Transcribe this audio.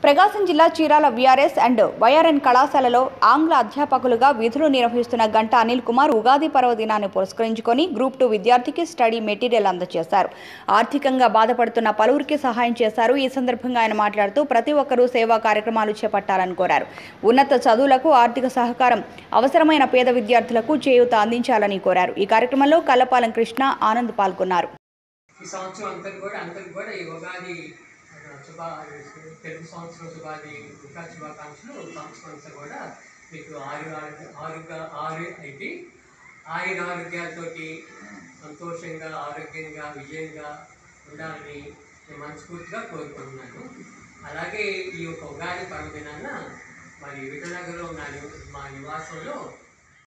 ప్రకాశం జిల్లా Chirala VRS and YRN కళాశాలలో ఆంగ్ల అధ్యాపకులుగా విధులు నిర్వహిస్తున్న గంట అనిల్ కుమార్ ఉగాది పర్వదినాన్ని పురస్కరించుకొని గ్రూప్ టూ విద్యార్థికి స్టడీ మెటీరియల్ అందజేశారు ఆర్థికంగా బాధపడుతున్న పలువురికి సహాయం చేశారు ఈ సందర్భంగా ఆయన మాట్లాడుతూ ప్రతి ఒక్కరూ సేవా కార్యక్రమాలు చేపట్టాలని కోరారు ఉన్నత చదువులకు ఆర్థిక సహకారం అవసరమైన పేద విద్యార్థులకు చేయూత అందించాలని కోరారు ఈ కార్యక్రమంలో కల్లపాలెం కృష్ణ ఆనంద్ పాల్గొన్నారు ఈ సంవత్సరం అంతా కూడా అందరికి కూడా ఈ ఉగాది ఆ, శుభా తెలుగు సంవత్సరం శుభాది ఉగాది శుభాకాంక్షలు సంవత్సరం అంతా కూడా మీకు ఆరు ఆరు ఆరుగా ఆరు అయితే ఆయుర ఆరోగ్యాలతోటి సంతోషంగా ఆరోగ్యంగా విజయంగా ఉండాలని నేను మనస్ఫూర్తిగా కోరుకుంటున్నాను అలాగే ఈ యొక్క ఉగాది పర్వదినాన మరి విజయనగరంలో ఉన్న ని- మా నివాసంలో